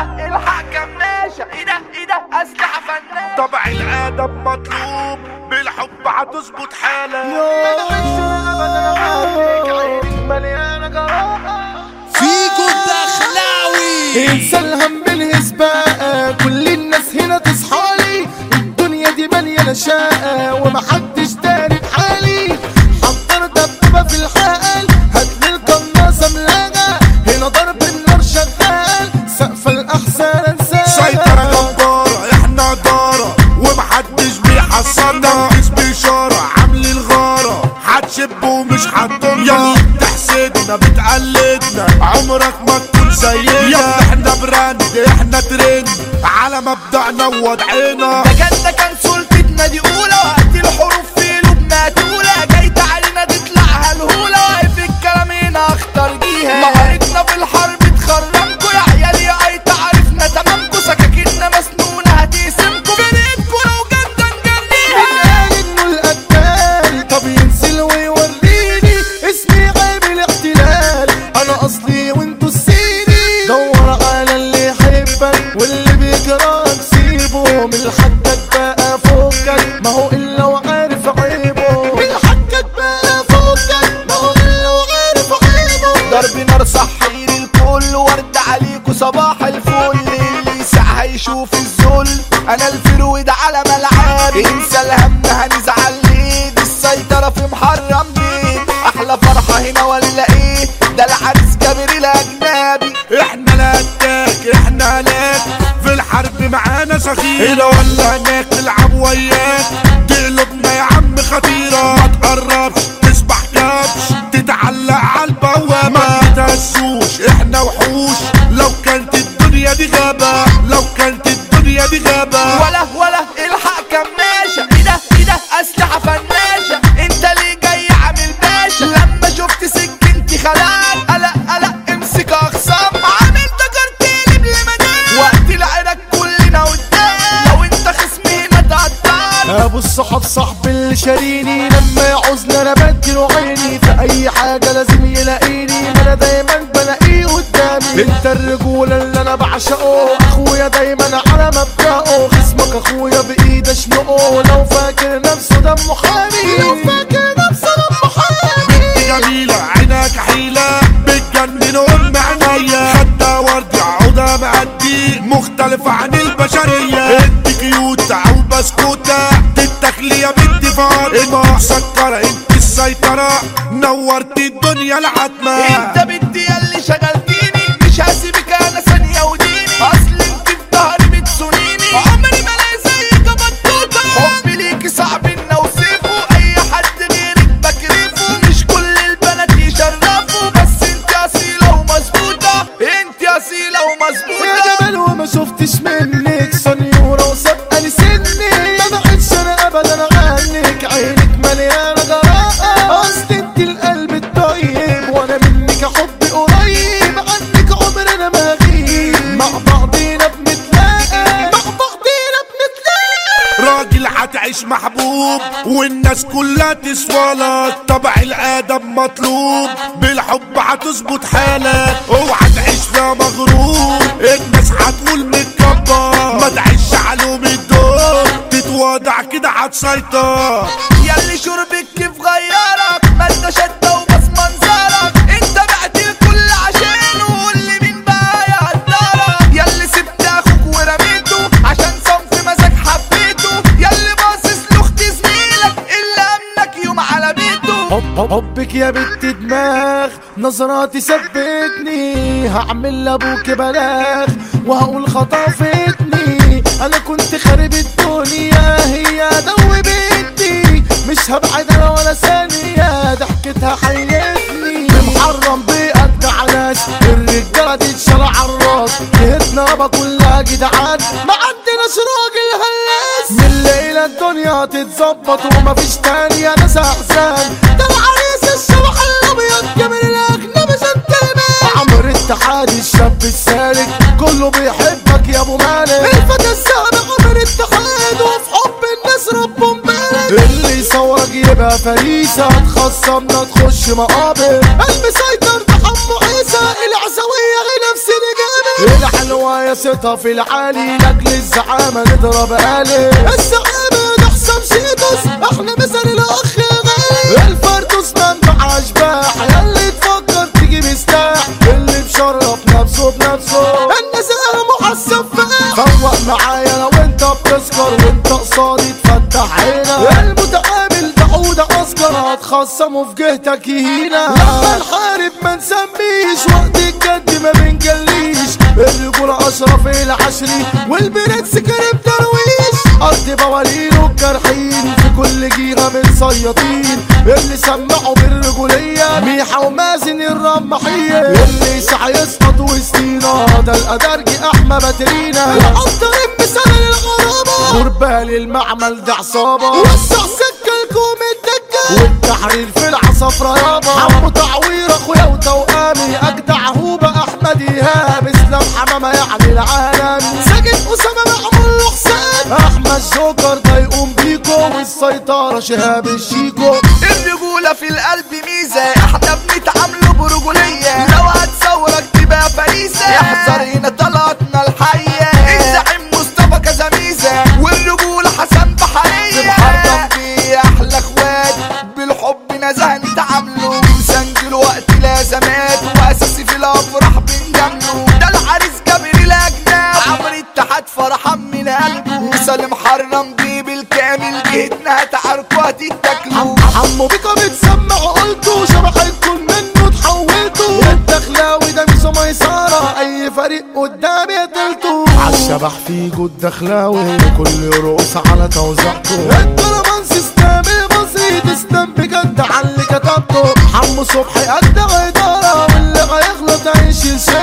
ولا الحق كماشة ايه ده ايه ده اسلحة فنانة طبع الادب مطلوب بالحب هتظبط حالك فيكو الدخلاوي انسى الهم بالهسباء كل الناس هنا تصحالي الدنيا دي مليانة شقة ومحدش داري بحالي حضر دبابة في الحال هاتلي القناصة ملاجة هنا ضرب النار شغال سقف الأحسان سيطرة انسان جبارة احنا دارة ومحدش بيحصلنا مفيش بإشارة عامل الغارة هتشب ومش هتضمنا يا اللي بتحسدنا بتقلدنا عمرك ما تكون زينا يا ابني احنا براند احنا ترند على مبدأنا ووضعنا ده كان ده كان سلطتنا دي اولى وقت الحروف في لبنى تولى جاي علينا تطلع هالهولة واقف الكلام هنا اختار جيها مهارتنا في الحرب تخرمكوا يا عيال يا اي تعرفنا تمامكوا سكاكيننا مسنونة هتقسمكوا بنيتكوا لو جدا نجريها قال انه القتال طب ينزل ويوريني اسمي غايب الاحتلال انا اصلي وانتو السيني دور على اللي يحبك واللي بيكرهك سيبه من حقك بقى فوقك ما هو الا وعارف عيبه من حقك بقى فوقك ما هو الا وعارف عيبه ضرب نار صحير الكل ورد عليكوا صباح الفل اللي يسعى يشوف الذل انا الفرويد على ملعبي انسى الهم هنزعل ليه دي السيطرة في محرم بيه احلى فرحة هنا ولا ايه ده العريس جابر الاجنبي احنا لا اتاك احنا لاك في الحرب معانا سخير هنا ولا هناك نلعب وياك تقلبنا يا عم خطيرة ما تقربش تسبح كبش تتعلق على البوابة ما تتهزوش احنا وحوش لو كانت الدنيا دي غابة لو كانت الدنيا دي غابة ولا ولا الحق كماشة ايه ده ايه ده اسلحة فناشة انت ليه جاي عامل باشا لما شفت سكنتي خلاك قلق قلق امسك اخصام عامل تجرتي لمدام وقت العرق كلنا قدام لو انت خصمي هنا تقطعني ابو الصحاب صاحب اللي شاريني لما يعوزني انا بديله عيني في اي حاجه لازم يلاقيني ما انا دايما بلاقيه قدامي انت الرجوله اللي انا بعشقه اخويا دايما على مبدأه خصمك اخويا بايد اشنقه لو فاكر نفسه دمه حامي لو فاكر نفسه دمه حامي جميلة عينك حيلة بتجنن ام عينيا خدة ورد عودة معدي مختلف عن البشرية انت كيوت او بسكوتة تتخلي يا بنت فاطمة مسكرة انت السيطرة نورت الدنيا العتمة انت بدي اللي شغلتيني مش هسيبك انا ثانية وديني اصل انت في ظهري بتسونيني عمري ما الاقي زيك بطوطة حبي ليكي صعب ان اوصفه اي حد غيرك بكرفه مش كل البنات يشرفوا بس انت اصيلة ومظبوطة انت اصيلة يا ومظبوطة جمال وما شفتش منك سنيورة وسابقة سني ما بعدش انا ابدا عنك عينك مليانة جراءة اصل انت القلب الطيب وانا منك حبي قريب عنك عمرنا ما غيب مع بعضينا بنتلاقى مع بعضينا بنتلاقى راجل هتعيش محبوب والناس كلها تسوالك طبع الادب مطلوب بالحب هتظبط حالك اوعى تعيش فيها مغرور الناس هتقول متكبر ما تعيش علوم الدور تتواضع كده هتسيطر ياللي شربك كيف غيرك ما انت شدة وبس منظرك انت بعت الكل عشانه وقول لي مين بقى يقدرك ياللي سبت اخوك ورميته عشان صنف مزاج حبيته ياللي باصص لاخت زميلك اللي امنك يوم على بيته حب حب- حبك يا بنت دماغ نظراتي ثبتني هعمل لابوك بلاغ وهقول خطفتني انا كنت خارب الدنيا هي دوبتني مش هبعد انا ولا ثانية ضحكتها حيتني محرم بيقد على ناس الرجالة تتشال على الراس جهتنا يابا كلها جدعان ما عندناش راجل هلاس من الليلة الدنيا تتظبط ومفيش تانية ناس احزان ده العريس الشبح الابيض جميل الاجنبي جنتلمان عمرو الاتحاد الشاب السالك كله بيحبك يا ابو مالك الفتى السابق عمرو الاتحاد وفي حب الناس ربهم بالك اللي يصورك يبقى فريسة تخصمنا تخش مقابر المسيطر ده حمو عيسى العزوية غير نفس الجانب الحلو وياستها في العالي لاجل الزعامة نضرب آلي الزعامة ده حسام شيتوس احنا مثل الاخ غالي الفردوس منبع اشباح ياللي تفكر تجيب سلاح اللي مشرف نفسه بنفسه الناس محسب فاح خوق معايا لو انت بتسكر وانت قصادي تفتح عينك المتقابل ده عودة اسكر هتخصمه في جهتك يهينا لما نحارب ما نسميش وقت الجد ما بنجليش الرجولة اشرف العشري والبنات سكرب درويش ارض بوالين والجرحين في كل جيهة متصيطين اللي سمعوا بالرجولية ميحة ومازن الرمحية اللي يسعى يسقط وسطينا ده الادرجي احمى باترينا العنطر مثال الغرابة غربال المعمل ده عصابة وسع سكة الكوم الدكة والتحرير في العصفرة يابا عمو تعوير اخويا وتوامي اجدع هوبة احمد ايهاب اسلام حمامة يعني العالم ساجد اسامة معمول له حساب احمد جوكر ده يقوم بيكو والسيطرة شهاب الشيكو الرجولة في القلب ميزة احنا بنتعاملوا برجولية لو هتصورك تبقى فريسة احذر هنا طلعتنا الحية الزعيم مصطفى كذا ميزة والرجولة حسن بحرية محرم بيه احلى اخوات بالحب نزه نتعاملوا ونسجل وقت لازمات واساسي في الافراح بنجامله ده العريس جابر الاجناب عمرو اتحاد فرحان من قلبه مثال محرم بيه بالكامل جهتنا هتعاركوا هتتاكلوا حمو بيكا بتسمع قلته شبحتكم منه تحولته الدخلاوي ده مش ميسارة اي فريق قدامي قتلته عالشبح في جود دخلاوي كل يرقص على توزيعته الطربان سيستم المصري تسلم بجد على اللي كتبته حمو صبحي قد ادارة واللي هيغلط هيشيل شيء